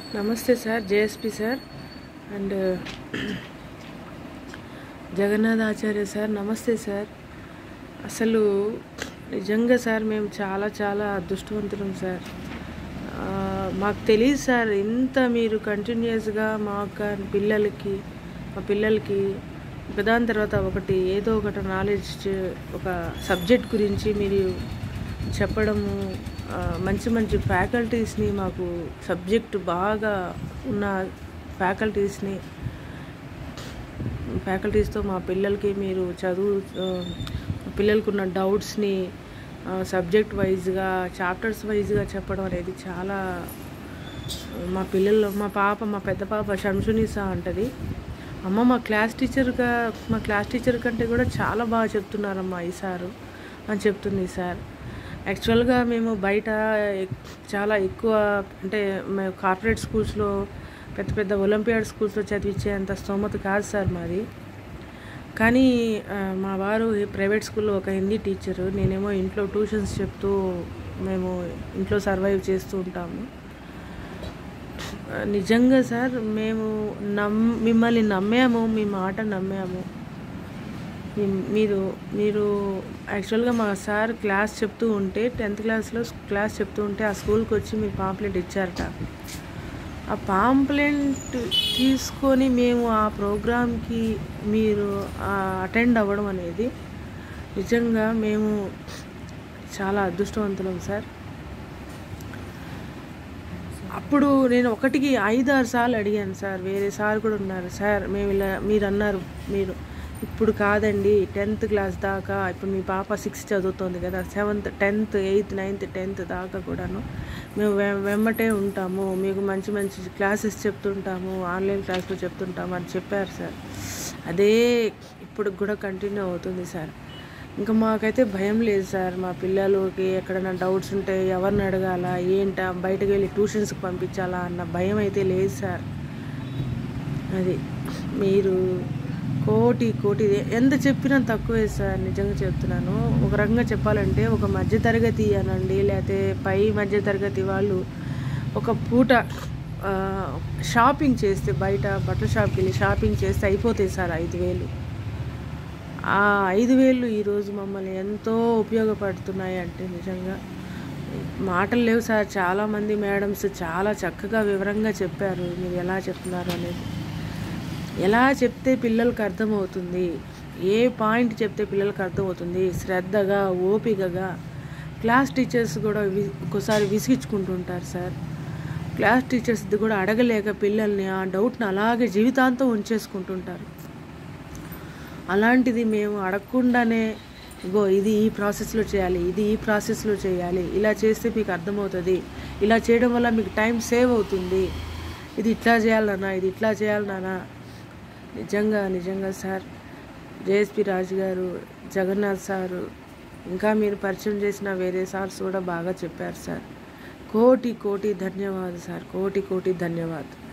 నమస్తే sir JSP sir and Jagannath Acharya sir నమస్తే sir అసలు నిజంగా సార్ మేము చాలా చాలా అదృష్టవంతులం సార్ ఆ, మాకు తెలియదు సార్ ఇంత మీరు కంటిన్యూస్గా మా యొక్క పిల్లలకి మా పిల్లలకి ఒకదాని తర్వాత ఒకటి ఏదో ఒకటి నాలెడ్జ్ ఒక సబ్జెక్ట్ గురించి మీరు చెప్పడము ఆ, మంచి మంచి ఫ్యాకల్టీస్ని మాకు సబ్జెక్ట్ బాగా ఉన్న ఫ్యాకల్టీస్ని ఫ్యాకల్టీస్తో మా పిల్లలకి మీరు చదువు ఆ, మా పిల్లలకు ఉన్న డౌట్స్ని సబ్జెక్ట్ వైజ్గా చాప్టర్స్ వైజ్గా చెప్పడం అనేది చాలా మా పిల్లలు మా పాప మా పెద్ద పాప షంషునిసా అంటది అమ్మ మా క్లాస్ టీచర్గా మా క్లాస్ టీచర్ కంటే కూడా చాలా బాగా చెప్తున్నారమ్మా ఈ సారు అని చెప్తుంది సార్ యాక్చువల్గా మేము బయట ఎక్- చాలా ఎక్కువ అంటే మేము కార్పొరేట్ స్కూల్స్లో పెద్ద పెద్ద ఒలింపియాడ్ స్కూల్స్లో చదివించేంత స్తోమత కాదు సార్ మాది కానీ ఆ, మా వారు ఈ ప్రైవేట్ స్కూల్లో ఒక హిందీ టీచరు నేనేమో ఇంట్లో ట్యూషన్స్ చెప్తూ మేము ఇంట్లో సర్వైవ్ చేస్తూ ఉంటాము ఆ, నిజంగా సార్ మేము నమ్ మిమ్మల్ని నమ్మాము మీ మాట నమ్మాము మీ- మీరు మీరు యాక్చువల్గా మా సార్ క్లాస్ చెప్తూ ఉంటే టెన్త్ క్లాస్లో క్లాస్ చెప్తూ ఉంటే ఆ స్కూల్కి వచ్చి మీరు పాంప్లెట్ ఇచ్చారట ఆ పాంప్లెంట్ తీసుకొని మేము ఆ ప్రోగ్రామ్కి మీరు అటెండ్ అవ్వడం అనేది నిజంగా మేము చాలా అదృష్టవంతులం సార్ అప్పుడు నేను ఒకటికి ఐదు ఆరు సార్లు అడిగాను సార్ వేరే సార్ కూడా ఉన్నారు సార్ మేము ఇలా మీరు అన్నారు మీరు ఇప్పుడు కాదండి టెన్త్ క్లాస్ దాకా ఇప్పుడు మీ పాప సిక్స్త్ చదువుతోంది కదా seventh tenth eighth ninth tenth దాకా కూడాను మేము వె- వెంబటే ఉంటాము మీకు మంచి మంచి క్లాసెస్ చెప్తుంటాము ఆన్లైన్ క్లాసులు చెప్తుంటాము అని చెప్పారు సార్ అదే ఇప్పుడు కూడా కంటిన్యూ అవుతుంది సార్ ఇంకా మాకైతే భయం లేదు సార్ మా పిల్లలకి ఎక్కడైనా డౌట్స్ ఉంటే ఎవరిని అడగాల ఏంటా బయటకు వెళ్ళి ట్యూషన్స్కి పంపించాలా అన్న భయం అయితే లేదు సార్ అది మీరు కోటి కోటి ఎంత చెప్పినా తక్కువే సార్ నిజంగా చెప్తున్నాను ఒక రకంగా చెప్పాలంటే ఒక మధ్య తరగతి అనండి లేకపోతే పై మధ్య తరగతి వాళ్ళు ఒక పూట ఆ, షాపింగ్ చేస్తే బయట బట్టల షాప్కి వెళ్ళి షాపింగ్ చేస్తే అయిపోతాయి సార్ ఐదు వేలు ఆ ఐదు వేలు ఈరోజు మమ్మల్ని ఎంతో ఉపయోగపడుతున్నాయి అంటే నిజంగా మాటలు లేవు సార్ చాలామంది మేడమ్స్ చాలా చక్కగా వివరంగా చెప్పారు మీరు ఎలా చెప్తున్నారు అనేది ఎలా చెప్తే పిల్లలకు అర్థమవుతుంది ఏ పాయింట్ చెప్తే పిల్లలకు అర్థమవుతుంది శ్రద్ధగా ఓపికగా క్లాస్ టీచర్స్ కూడా వి ఒక్కోసారి విసిగించుకుంటుంటారు సార్ క్లాస్ టీచర్స్ కూడా అడగలేక పిల్లల్ని ఆ డౌట్ని అలాగే జీవితాంతం ఉంచేసుకుంటుంటారు అలాంటిది మేము అడగకుండానే ఇగో ఇది ఈ ప్రాసెస్లో చేయాలి ఇది ఈ ప్రాసెస్లో చేయాలి ఇలా చేస్తే మీకు అర్థమవుతుంది ఇలా చేయడం వల్ల మీకు టైం సేవ్ అవుతుంది ఇది ఇట్లా చేయాలన్నా ఇది ఇట్లా చేయాలన్నా నిజంగా నిజంగా సార్ జేఎస్పి రాజు గారు జగన్నాథ్ సారు ఇంకా మీరు పరిచయం చేసిన వేరే సార్స్ కూడా బాగా చెప్పారు సార్ కోటి కోటి ధన్యవాదాలు సార్ కోటి కోటి ధన్యవాదాలు